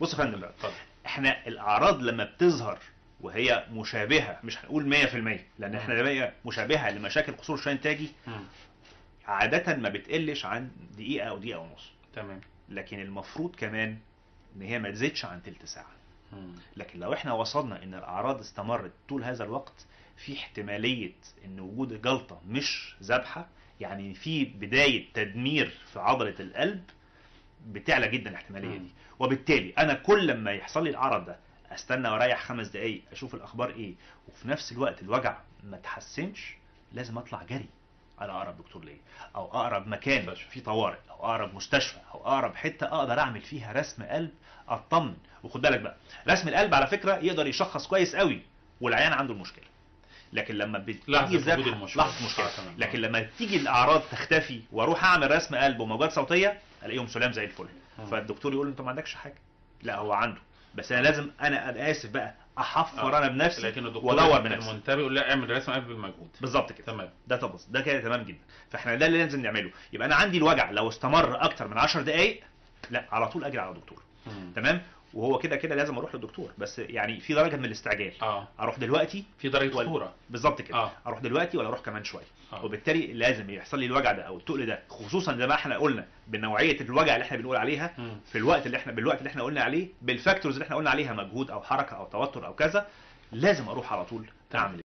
بص يا فندم بقى اتفضل احنا الاعراض لما بتظهر وهي مشابهه مش هنقول 100% لان احنا لما مشابهه لمشاكل قصور الشرايين التاجي مم. عاده ما بتقلش عن دقيقه او دقيقه ونص تمام لكن المفروض كمان ان هي ما تزيدش عن تلت ساعه مم. لكن لو احنا وصلنا ان الاعراض استمرت طول هذا الوقت في احتماليه ان وجود جلطه مش ذابحه يعني في بدايه تدمير في عضله القلب بتعلى جدا الاحتماليه مم. دي وبالتالي انا كل لما يحصل لي العرض ده استنى واريح خمس دقايق اشوف الاخبار ايه وفي نفس الوقت الوجع ما تحسنش لازم اطلع جري على اقرب دكتور ليا او اقرب مكان مستشفى. في طوارئ او اقرب مستشفى او اقرب حته اقدر اعمل فيها رسم قلب اطمن وخد بالك بقى رسم القلب على فكره يقدر يشخص كويس قوي والعيان عنده المشكله لكن لما بتيجي لحظة وجود ذبحه المشكلة. لحظه مشكله آه، تمام. لكن لما تيجي الاعراض تختفي واروح اعمل رسم قلب وموجات صوتيه الاقيهم سلام زي الفل مم. فالدكتور يقول له انت ما عندكش حاجه لا هو عنده بس انا لازم انا انا اسف بقى احفر آه. انا بنفسي لكن الدكتور وادور بنفسي المنتبه يقول لا اعمل رسم قلب بالمجهود بالظبط كده تمام ده طب ده كده تمام جدا فاحنا ده اللي لازم نعمله يبقى انا عندي الوجع لو استمر اكتر من 10 دقائق لا على طول اجري على دكتور مم. تمام وهو كده كده لازم اروح للدكتور بس يعني في درجه من الاستعجال اه اروح دلوقتي في درجه ولا- خطوره بالظبط كده آه. اروح دلوقتي ولا اروح كمان شويه آه. وبالتالي لازم يحصل لي الوجع ده او التقل ده خصوصا زي ما احنا قلنا بنوعيه الوجع اللي احنا بنقول عليها مم. في الوقت اللي احنا بالوقت اللي احنا قلنا عليه بالفاكتورز اللي احنا قلنا عليها مجهود او حركه او توتر او كذا لازم اروح على طول تمام. اعمل